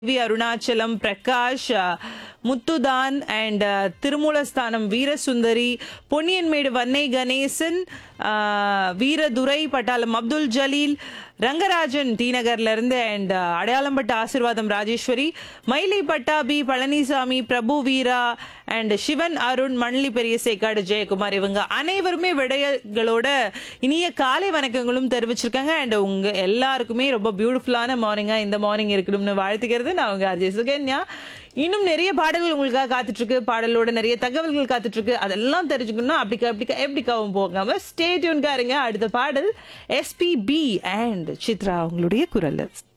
we Arunachalam Prakash அஹ், முத்துதான் and Thirumoolasthanam Veerasundari Ponniyanmedu Vannai Ganesan அஹ், வீரதுரை பட்டாளம் அப்துல் ஜலீல் ரங்கராஜன் டி நகர்ல இருந்து அண்ட் அடையாளம்பட்ட ஆசிர்வாதம் ராஜேஸ்வரி மயிலை பட்டாபி பழனிசாமி பிரபு வீரா அண்ட் சிவன் அருண் மணலி பெரிய சேக்காடு ஜெயக்குமார் இவங்க அனைவருமே விடையங்களோட இனிய காலை வணக்கங்களும் தெரிவிச்சிருக்காங்க அண்ட் உங்க எல்லாருக்குமே ரொம்ப பியூட்டிஃபுல்லான மார்னிங்கா இந்த மார்னிங் இருக்கணும்னு வாழ்த்துக்கிறது நான் உங்க அர்ஜய் சுகன்யா இன்னும் நிறைய பாடல்கள் உங்களுக்காக காத்துட்டு இருக்கு பாடலோட நிறைய தகவல்கள் காத்துட்டு இருக்கு அதெல்லாம் தெரிஞ்சுக்கணும்னா அப்படிக்கா அப்படிக்கா எப்படிக்காவும் போகாம ஸ்டே டியூன்கா இருங்க அடுத்த பாடல் எஸ்பிபி அண்ட் சித்ரா அவங்களுடைய குரல்